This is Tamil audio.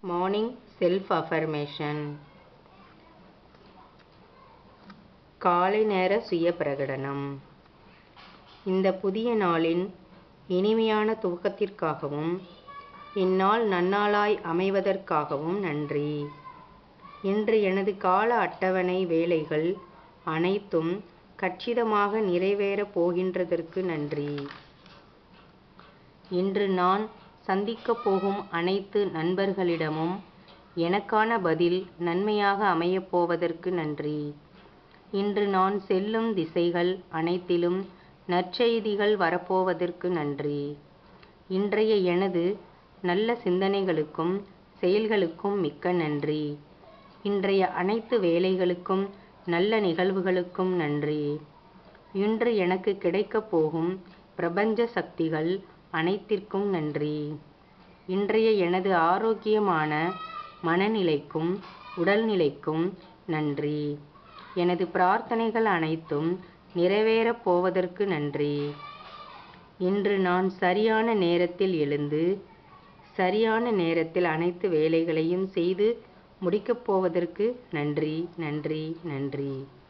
மார்னிங் செல்ஃப் அஃபர்மேஷன் காலை நேர சுய பிரகடனம் இந்த புதிய நாளின் இனிமையான துவக்கத்திற்காகவும் இந்நாள் நன்னாளாய் அமைவதற்காகவும் நன்றி இன்று எனது கால அட்டவணை வேலைகள் அனைத்தும் கச்சிதமாக நிறைவேறப் போகின்றதற்கு நன்றி இன்று நான் சந்திக்கப் போகும் அனைத்து நண்பர்களிடமும் எனக்கான பதில் நன்மையாக அமையப் போவதற்கு நன்றி இன்று நான் செல்லும் திசைகள் அனைத்திலும் நற்செய்திகள் வரப்போவதற்கு நன்றி இன்றைய எனது நல்ல சிந்தனைகளுக்கும் செயல்களுக்கும் மிக்க நன்றி இன்றைய அனைத்து வேலைகளுக்கும் நல்ல நிகழ்வுகளுக்கும் நன்றி இன்று எனக்கு கிடைக்கப் போகும் பிரபஞ்ச சக்திகள் அனைத்திற்கும் நன்றி இன்றைய எனது ஆரோக்கியமான மனநிலைக்கும் உடல்நிலைக்கும் நன்றி எனது பிரார்த்தனைகள் அனைத்தும் நிறைவேறப் போவதற்கு நன்றி இன்று நான் சரியான நேரத்தில் எழுந்து சரியான நேரத்தில் அனைத்து வேலைகளையும் செய்து முடிக்கப் போவதற்கு நன்றி நன்றி நன்றி